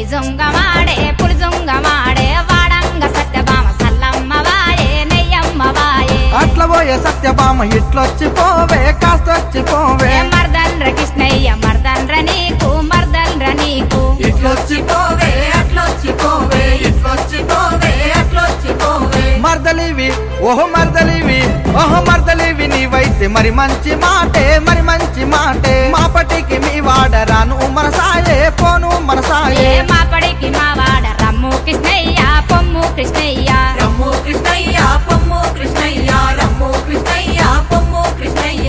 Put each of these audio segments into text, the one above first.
పులిజొంగమాడే పులిజొంగమాడే వాడంగ సత్యభామ సల్లమ్మ వాయే నెయ్యమ్మ వాయే అట్ల పోయే సత్యభామ ఇట్లొచ్చి పోవే కాస్తొచ్చి పోవే ఏ మర్దన్ర కృష్ణయ్య మర్దన్ర నీకు మర్దన్ర నీకు ఇట్లొచ్చి పోవే అట్లొచ్చి పోవే ఇట్లొచ్చి పోవే అట్లొచ్చి పోవే మర్దలివి ఓహో మర్దలివి ఓహో మర్దలివి నీవైతే మరి మంచి మాటే మరి మంచి మాటే మాపటికి మీ వాడరాను మన సాయే పోను మన ఏ సాయే మా పడికి మా వాడ రమ్ము కృష్ణయ్య పొమ్ము కృష్ణయ్య రమ్ము కృష్ణయ్య పొమ్ము కృష్ణయ్య రమ్ము కృష్ణయ్య పొమ్ము కృష్ణయ్య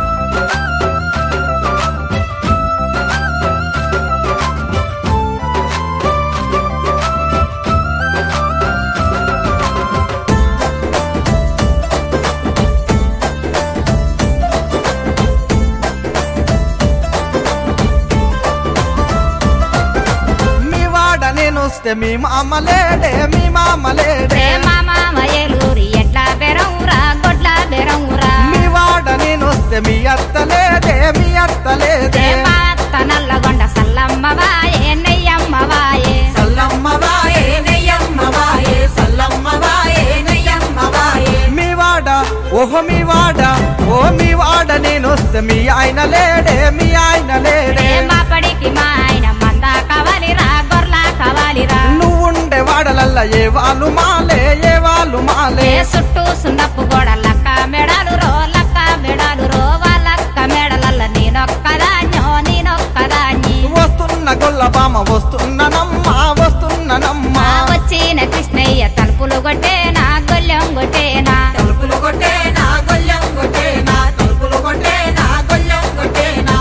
మీ వాడ నేను వస్తే మీ మామ లేడే మీ మామ లేడే ప్రేమ మామ ఏలూరి ఎట్లా బెరవురా గొడ్ల బెరవురా మీ వాడ నేను వస్తే మీ అత్త లేదే మీ అత్త లేదే మా అత్త నల్లగొండ సల్లమ్మ వాయే నెయ్యమ్మ వాయే సల్లమ్మ వాయే నెయ్యమ్మ వాయే సల్లమ్మ వాయే నెయ్యమ్మ వాయే మీ వాడ ఓహో మీ వాడ ఓ మీ వాడ నేను వస్తే మీ ఆయన లేడే మీ ఆయన లేడే మా పడికి మా ఆయన మంద కావాలిరా గొర్ల కావాలిరా నువ్వుండే వాడలల్ల ఏ వాళ్ళు మాలే ఏ వాళ్ళు మాలే ఏ చుట్టూ సున్నప్పు గోడ లక్క మెడలు రో లక్క మెడలు రో వాళ్ళక్క మెడలల్ల నేనొక్కదాన్యో నేనొక్కదాన్ని వస్తున్న గొల్ల బామ వస్తున్ననమ్మ వస్తున్ననమ్మ మా వచ్చిన కృష్ణయ్య తలుపులు కొట్టేనా గొల్లెం కొట్టేనా తలుపులు కొట్టేనా గొల్లెం కొట్టేనా తలుపులు కొట్టేనా గొల్లెం కొట్టేనా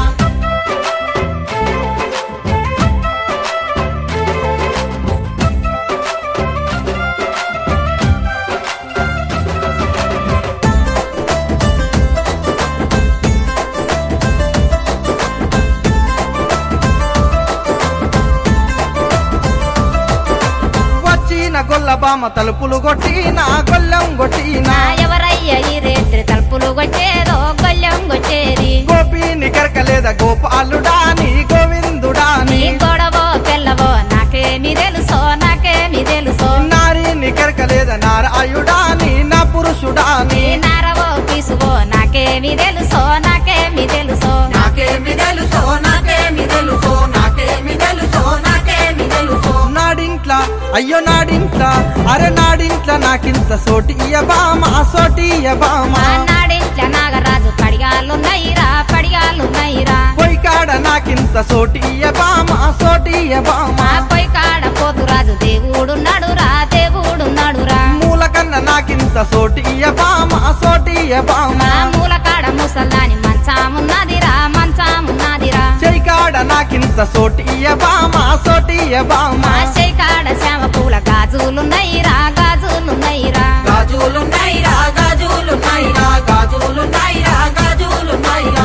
వచ్చిన గొల్ల బామ తలుపులు కొట్టినా గొల్లెం కొట్టినా నా ఎవరయ్య ఈ రేత్రి తలుపులు కొట్టేదో గొల్లెం కొట్టేది గోపిని కరకలేద గోపాలుడాని గోవిందుడాని నీ గొడవో తెల్లవో నాకేమి తెలుసో నాకేమి తెలుసో నారిని కరకలేద నారాయుడాని నా పురుషుడాని నీ నారవో తీసువో నాకేమి తెలుసో నాకేమి తెలుసో నాకేమి తెలుసో నాకేమి తెలుసో నాకేమి తెలుసో నాకేమి తెలుసో నాడింట్ల అయ్యో నాడింట్ల అరే నాడింట్ల నాకింత సోటియ బామ సోటియ బామ మా నాడింట్ల నాగరాజు పడిగాళ్ళున్నయిరా పడిగాళ్ళున్నయిరా పొయ్యి కాడ నాకింత సోటియ బామ సోటియ బామ మా పొయ్యి కాడ పోతురాజు దేవుడున్నాడురా దేవుడున్నాడురా మూల కన్న నాకింత సోటియ బామ సోటియ బామ మా మూల కాడ ముసల్దాని మంచామున్నదిరా మంచామున్నదిరా చెయ్యి కాడ నాకింత సోటియ బామ సోటియ బామ మా చెయ్యి కాడ శ్యామ పూల గాజులున్నయిరా గాజులున్నయిరా గాజులున్నాయిరా గాజులున్నాయిరా గాజులున్నాయిరా గాజులున్నాయిరా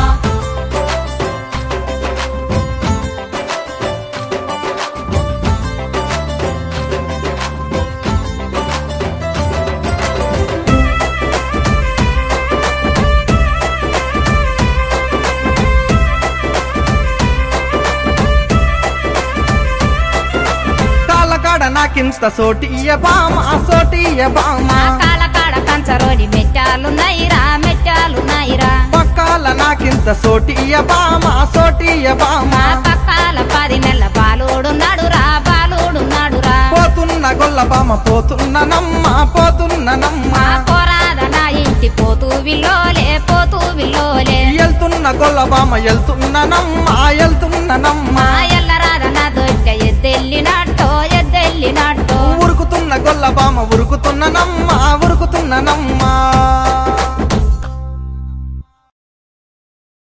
కాళ్ళ కాడ నాకింత సోటియ బామ సోటియ బామ మా కాల కాడ కంచరోని మెట్టాలున్నయిరా మెట్టాలున్నయిరా పక్కాల నాకింత సోటియ బామ సోటియ బామ మా పక్కాల పది నెలల బాలుడున్నాడురా బాలుడున్నాడురా పోతున్న గొల్ల బామ పోతున్న నమ్మ పోతున్న నమ్మ మా పోరాద నా ఇంటి పోతూ విల్లోలే పోతూ విల్లోలే ఎల్తున్న గొల్ల బామ ఎల్తున్న నమ్మ ఎల్తున్న నమ్మ మా ఎల్లరాద నా దొడ్డ ఎద్దెల్లినట్టో ఎద్దెల్లినట్టో ఉరుకుతున్న గొల్ల బామ ఉరుకుతున్న నమ్మ ఉరుకుతున్న నమ్మ